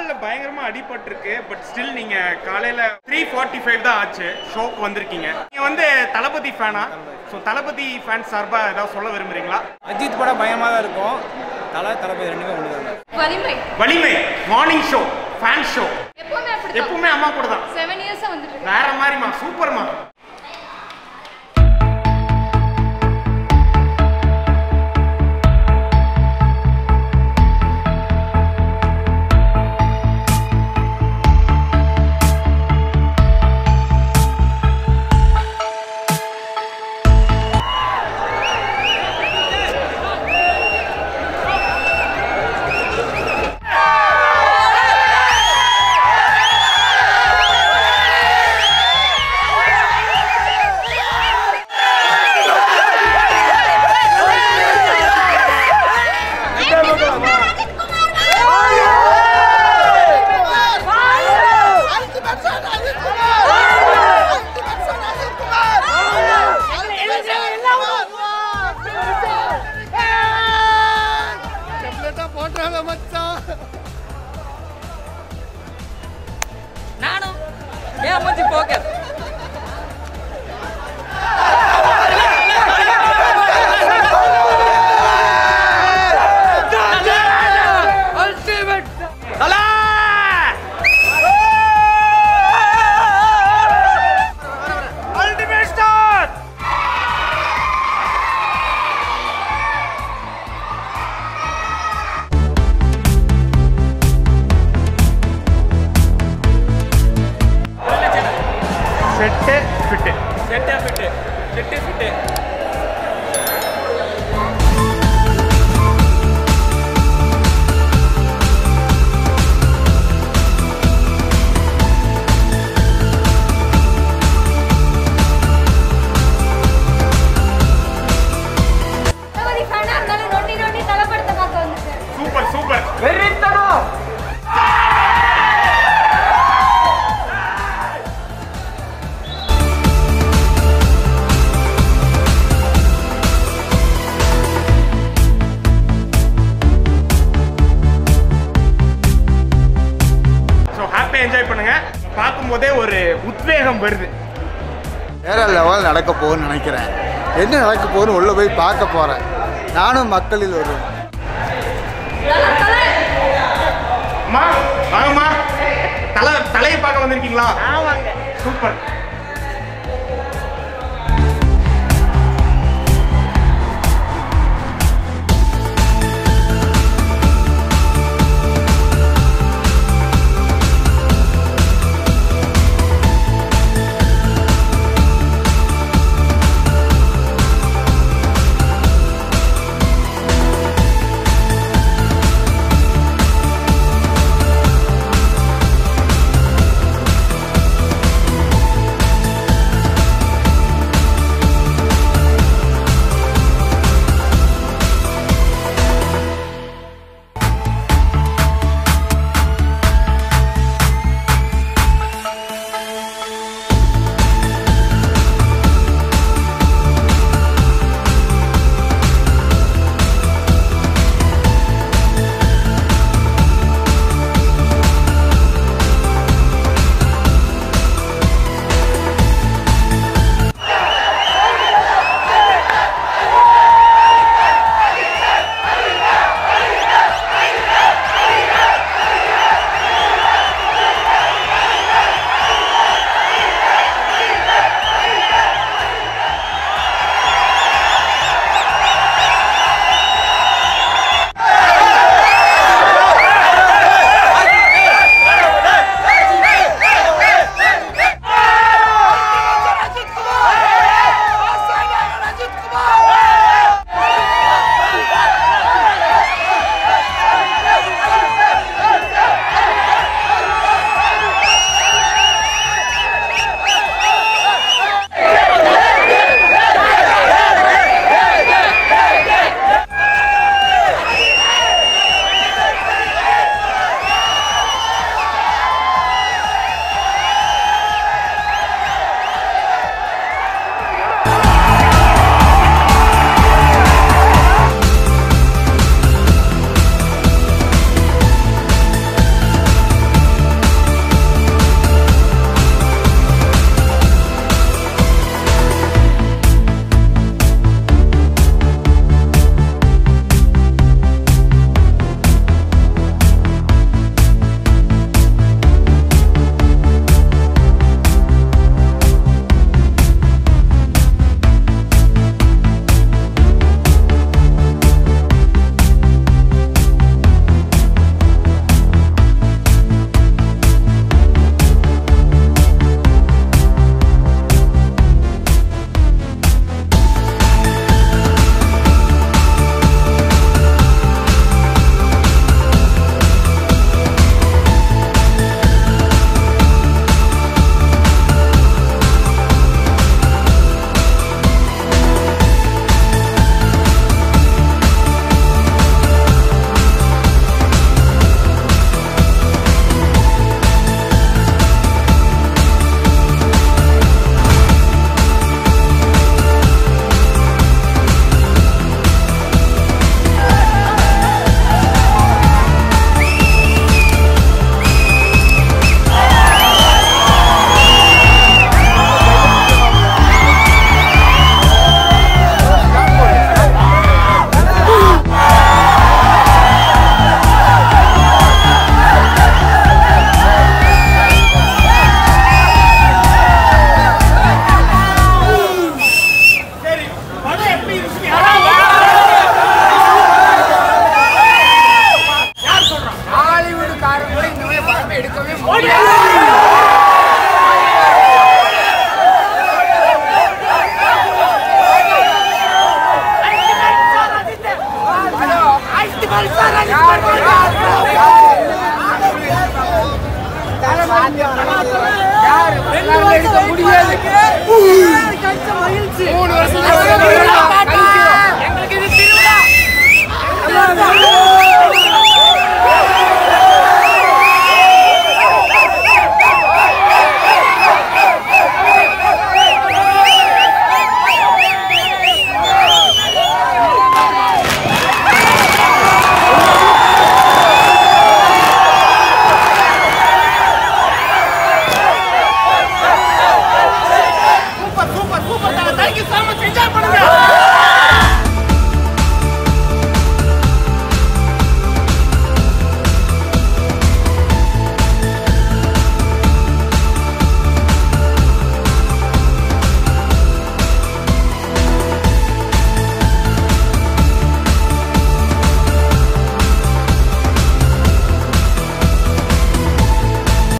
கால்ல பயங்கரமா அடிபட்டிருக்கு பட் ஸ்டில் நீங்க காலையில த்ரீ ஃபார்ட்டி ஃபைவ் தான் ஆச்சு ஷோக்கு வந்திருக்கீங்க நீங்க வந்து தளபதி ஃபேனா ஸோ தளபதி ஃபேன் சார்பா ஏதாவது சொல்ல விரும்புறீங்களா அஜித் படம் பயமாக தான் இருக்கும் தலை தளபதி ரெண்டுமே ஒன்று தான் வலிமை வலிமை மார்னிங் ஷோ ஃபேன் ஷோ எப்பவுமே அப்படிதான் எப்பவுமே அம்மா கூட தான் செவன் இயர்ஸா வந்துட்டு இருக்கு வேற மாதிரிமா சூப்பர்மா நானும் ஏன் மூஞ்சி போக்கர் அல்டிமேட் ஸ்டார் செட்டு ஃபிட்டு செட்டே ஃபிட்டு செட்டு ஃபிட்டு தளபதி ஃபேனா இருந்தாலும் நொண்டி நொண்டி தலைப்படத்தை பார்க்க வந்துட்டேன் சூப்பர் சூப்பர் ஸோ ஹாப்பியாக என்ஜாய் பண்ணுங்க பார்க்கும்போதே ஒரு உத்வேகம் வருது வேற லெவல் நடக்க போகுதுன்னு நினைக்கிறேன் என்ன நடக்க போகுதுன்னு உள்ள போய் பார்க்க போறேன் நானும் மக்களில் வருவேன் அம்மா வாங்கம்மா தலை தலையை பார்க்க வந்திருக்கீங்களா சூப்பர் எங்களுக்கு இது திருவிழா